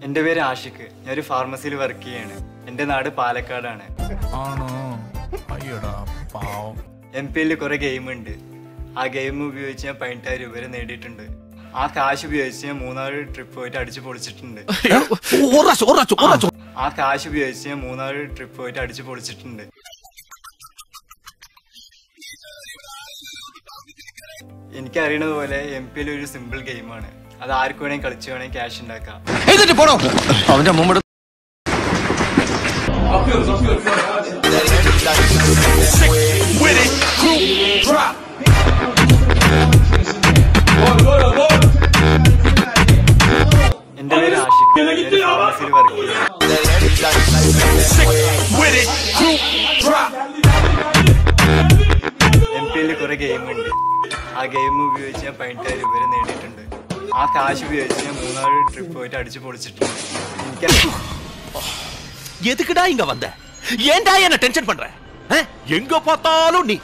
എൻ്റെ പേര് ആഷിഖ് ഞാൻ ഒരു ഫാർമസിയിൽ വർക്ക് ചെയ്യാണ് എൻ്റെ നാട് പാലക്കാടാണ് ആണോ അയ്യടാ പാവം എം പി എല്ലിൽ കുറേ ഗെയിമുണ്ട് ആ ഗെയിം ഉപയോഗിച്ച് ഞാൻ പതിനെട്ടായിരം രൂപ വരെ നേടിയിട്ടുണ്ട് ആ കാശ് ഉപയോഗിച്ച് ഞാൻ മൂന്നാല് ട്രിപ്പ് പോയിട്ട് അടിച്ച് പൊളിച്ചിട്ടുണ്ട് ആ കാശ് ഉപയോഗിച്ച് ഞാൻ മൂന്നാല് ട്രിപ്പ് പോയിട്ട് അടിച്ച് പൊളിച്ചിട്ടുണ്ട് എനിക്കറിയണത് പോലെ എം പി എൽ ഒരു സിമ്പിൾ ഗെയിമാണ് അത് ആർക്ക് വേണമെങ്കിൽ കളിച്ച് വേണമെങ്കിൽ ക്യാഷ് ഉണ്ടാക്കാം എന്നിട്ട് പോണോ അവന്റെ മുമ്പ് എൻ്റെ പേര് ആഷിഖ് ഞാൻ ഒരു ഫാർമസിയിൽ വർക്ക് ചെയ്യാണ് എം പി എല്ലിൽ കുറെ ഗെയിമുണ്ട് ആ ഗെയിം ഉപയോഗിച്ച് ഞാൻ പതിനെട്ടായിരം രൂപ വരെ നേടിയിട്ടുണ്ട് ആ കാശ് ഉപയോഗിച്ച് ഞാൻ മൂന്നാല് ട്രിപ്പ് പോയിട്ട് അടിച്ച് പൊളിച്ചിട്ടുണ്ട് എനിക്ക് எதுக்குடா இங்க வந்த ஏன்டா என்ன டென்ஷன் பண்ற ஆ? எங்க பார்த்தாலும் நீ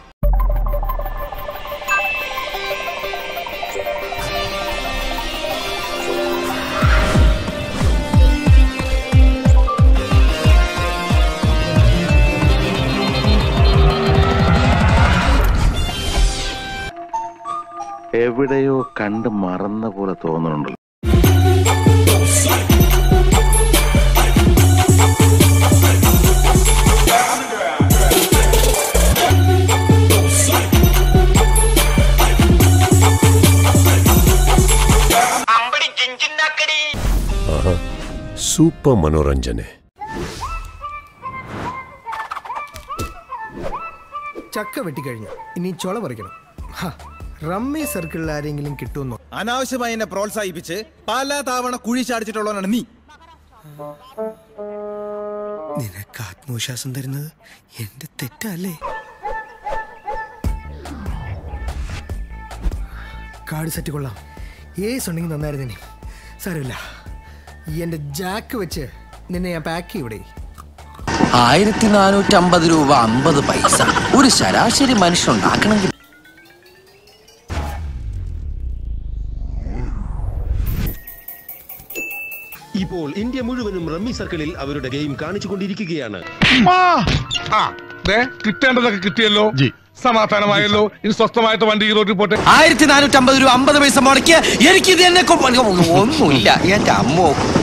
എവിടെയോ കണ്ട് മറന്ന പോലെ തോന്നുന്നുണ്ടല്ലോ ಸೂಪರ್ ಮನೋರಂಜನೆ ചക്ക വെട്ടിക്കഴിഞ്ഞു ഇനി ചുള പറിക്കണം ഹ, റമ്മി സർക്കിളിൽ ആരെങ്കിലും കിട്ടുമെന്നോ അനാവശ്യമായി എന്നെ പ്രോത്സാഹിപ്പിച്ച് പല തവണ കുഴി ചാടിച്ചിട്ടുള്ളവനാണ് നീ നിനക്ക് ആത്മവിശ്വാസം തരുന്നത് എന്റെ തെറ്റല്ലേ കാർഡ് സെറ്റ് കൊള്ളാം ഏസ് ഉണ്ടെങ്കിൽ നന്നായിരുന്നു ഇനി സാരമില്ല ഈ എന്റെ ജാക്ക് വെച്ച് നിന്നെ ഞാൻ പാക്ക് ചെയ്യൂടെ ആയിരത്തി നാനൂറ്റി അമ്പത് രൂപ അമ്പത് പൈസ ഒരു ശരാശരി മനുഷ്യനുണ്ടാക്കണമെങ്കിൽ ഇപ്പോൾ ഇന്ത്യ മുഴുവനും റമ്മി സർക്കിളിൽ അവരുടെ ഗെയിം കാണിച്ചുകൊണ്ടിരിക്കുകയാണ് കിട്ടേണ്ടതൊക്കെ കിട്ടിയല്ലോ സമാധാനമായല്ലോ ഇനി സ്വസ്ഥമായിട്ട് വണ്ടി ഈ റോഡിൽ പോട്ടെ ആയിരത്തി നാനൂറ്റി അമ്പത് രൂപ അമ്പത് പൈസ മുടക്കിയ എനിക്ക് ഇത് എന്നെ കൊ- ഒന്നുമില്ല എന്റെ അമ്മോ